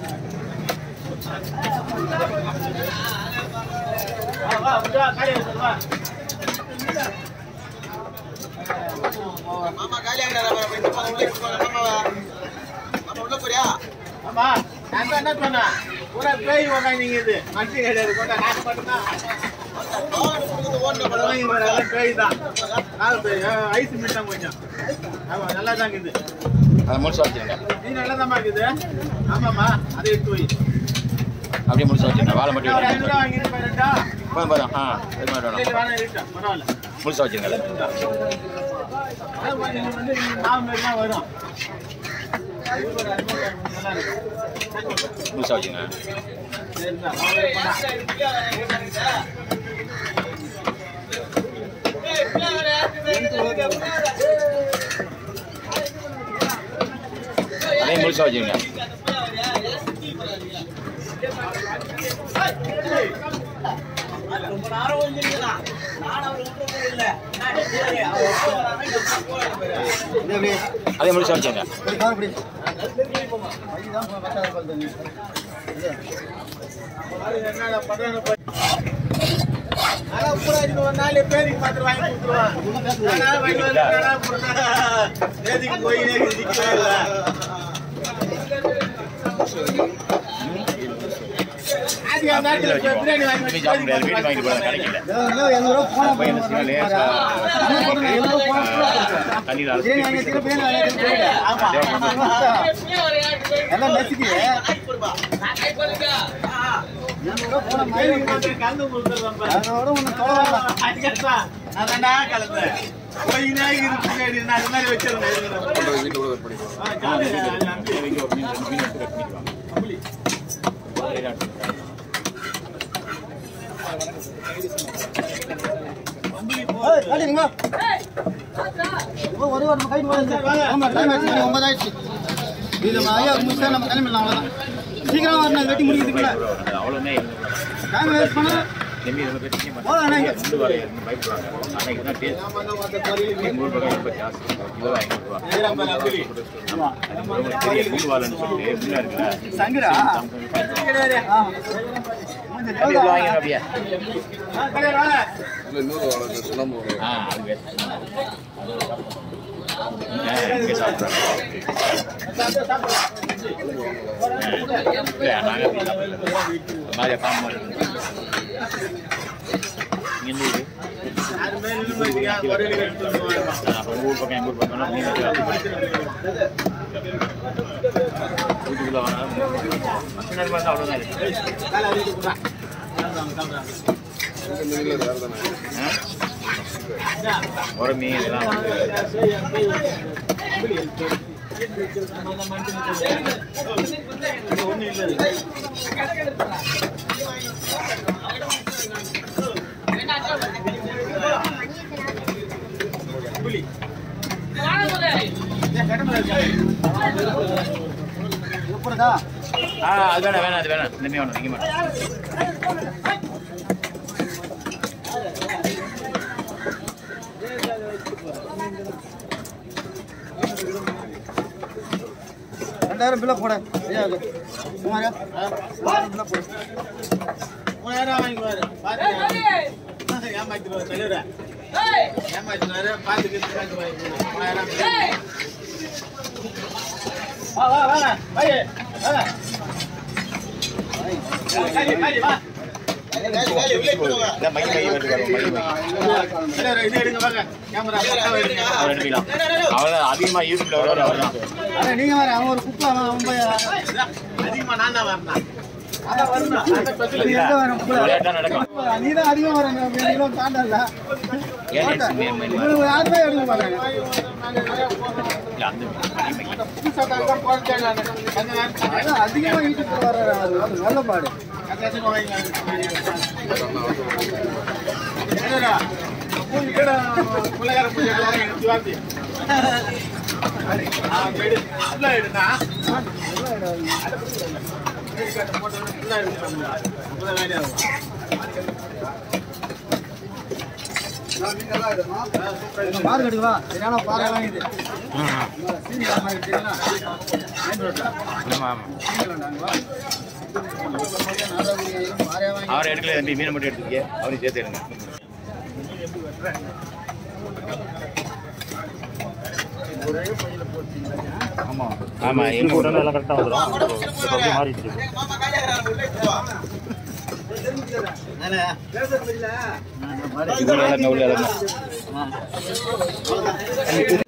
மாமா காலி ஆகிடாத உள்ள போங்க மாமாவா மாமா உள்ள போறியா ஆமா நான் தான் என்ன சொன்னேன் பூரா பேய் உக்காந்துங்குது மனுஷன் கிடையாது கொண்டா நான் மட்டும்தான் அதெல்லாம் இங்க எல்லாம் பேய் தான் நாலு பேய் ஐஸ் மிட்டாம் கொஞ்சம் ஆமா நல்லா தான் இருக்குது அதை முடிச்சு வச்சுருங்க நீ நல்லா தான் இருக்குது ஆமாம்மா அதை எடுத்து போய் அப்படியே முடிச்சு வச்சுருங்க வாழை மட்டும் ஒரு எடுத்து ஐநூறுவா வாங்கிட்டு போயிட்டா போதும் போதும் ஆ இது மாதிரி இல்லை வேணும் வேணாம் இருக்கட்டும் பரவாயில்ல முடிச்சு வச்சுருங்க அது மாதிரி இது வந்து இங்க நாலு பேர் தான் வரும் இது ஒரு அனுபவம் நல்லா இருக்கும் முடிச்சு வச்சுருங்க சரிங்களா வாங்க, போலாம். அதையும் முடிச்சு வச்சுருங்க ரொம்ப நேரம் வந்துருக்குண்ணா நான் அவர் விட்டு இல்ல அதையும் முடிச்சு வச்சுருங்க என்னடா பண்றாங்க பாரு. ஆனா பூரா இது ஒரு நாலு பேருக்கு மாத்திரம் வாங்கி கொடுத்துருவான். ஆனா வழி வந்து கடை போட்டா, நேத்துக்கு போய் நேத்து நிக்கவே இல்ல. ஆதி அந்த நேரத்துல போய் பிரியாணி வாங்கி வச்சு சாப்பிட முடியாது வீட்டுக்கு வாங்கிட்டு போகிறது கிடைக்கல போய் என்ன செய்யணும் லேசா தண்ணியில் அரைச்சி ஆமா. பேருக்கு மாத்திரம் கலந்து கொடுத்துருவான் பாரு. அதுக்கேத்தா, அதான்டா கலந்தேன். போய் நேக்கு இது பின்னாடி நான் அது மாதிரி வச்சிருந்தேன். ஆ, ஜாலியா, அது நம்பி. சீக்கிரம் வரணும் வெட்டி முடிக்கிறதுக்குள்ள அவ்வளோமே டைம் வேஸ்ட் பண்ண தம்பி இதில் பிரச்சனை போதும் அண்ணா, இங்க. ரெண்டு வரை இருந்து பயப்படுவாங்க அன்னைக்கு தான் டேஸ்ட் நூறு ரூபாய் ரொம்ப ஜாஸ்தி கிலோ ஐநூறுரூவா பெரிய மீன் வாழைன்னு சொல்லிட்டு மீனாக இருக்குல்ல சங்கரா ஆ. மூஞ்சி தம்பி இவ்வளோ வாங்கிடும் அப்படியே ஆ, கடையில வாங்க. ஆ அது வேஸ்ட் இங்கே சாப்பிட்றாங்க சாப்பிடு, சாப்பிடு. இல்லை நாங்கள் அப்படி சாப்பிடல மாதிரி பாம்பு இங்கே இருந்து யாருமே நின்னு போயிட்டீங்க, குறையில எடுத்துட்டு வருவாங்க. அப்போ உங்கள் ஊர் பக்கம் எங்கள் ஊர் பக்கம் மீன் வீட்டுக்குள்ளே வாங்க மற்ற நேரம் பார்த்தா அவ்வளோதான் இருக்கு காலை அடிக்க கூடா. சாப்பிடுவாங்க, சாப்பிடுவாங்க. ஆ? ஒரு மீன் இதெல்லாம் வந்து ஒண்ணும் இல்லை புலி ஏன் கடமை எப்படிதா ஆ அது வேணாம் வேணாம் அது வேணாம் இந்த மீன் வேணும் நிற்க மாட்டேன் ரெண்டாயிரம் பில்ல போட ஐயா இது. குமாரா ரெண்டாயிரம் பில்ல போடு மூணாயிரம் வாங்கிக்குவாரு பாத்து ஏமாத்திடுவாரு தலைவர ஏமாத்தினாரு பாத்துக்கிட்டு மூணாயிரம் வா வா வாங்க வாங்க வாங்க காலி காலி வா காலி காலி உள்ள போங்க இந்த மை மை எடுத்து வரும் மை மை தலைவர இது எடுங்க வாங்க கேமரா பக்காவா எடுங்க அவர் ரெண்டு கிலோ அவர் அதிகமாக யூடியூப்ல வருவார் அவர் தான் அட நீங்க வேற அவன் ஒரு குப்பை அவன் அவன் போய் அதிகமா நான் தான் வரணும் அதான் வரணும் அந்த பக்கத்துல நீ எங்க வர குப்பை விளையாட்டா நடக்கும் நீ தான் அதிகம் வர ரெண்டு கிலோ தாண்டல ஏன் நெக்ஸ்ட் மீன் மீன் இவனுக்கு யாருமே எடுக்க மாட்டாங்க இல்லை அந்த மீன் மை மை புதுசா தான் போறேன் நான் அந்த நேரத்துல அதான் அதிகமா யூடியூப் வர அது அது நல்ல பாடு அக்காச்சும் வாங்கி என்னடா பூஜை கூட பிள்ளையார பூஜை எல்லாம் எனக்கு வாத்தி ஆ எடு ஃபுல்லா எடுனா போட்டு ஃபுல்லா எடுத்து அப்பதான் வேலையாகும் பாரு கட்டுவா சரியான பாறை வாங்கிது சீனி மாதிரி தெரியுமா மெயின் ரோட்ல ஆமா ஆமா பாறையா வாங்கி அவரை எடுக்கல தம்பி மீனை மட்டும் எடுத்துக்கே அவரையும் சேர்த்து எடுங்க ஆமா எங்க ஊர்ல எல்லாம் கரெக்டா வந்துடும் மாறிடுச்சு எங்க மாமா காலியா இருக்கிறாரு, உள்ள எடுத்துட்டு வா. இவ்வளவு இடம், இவ்வளவு இடம்.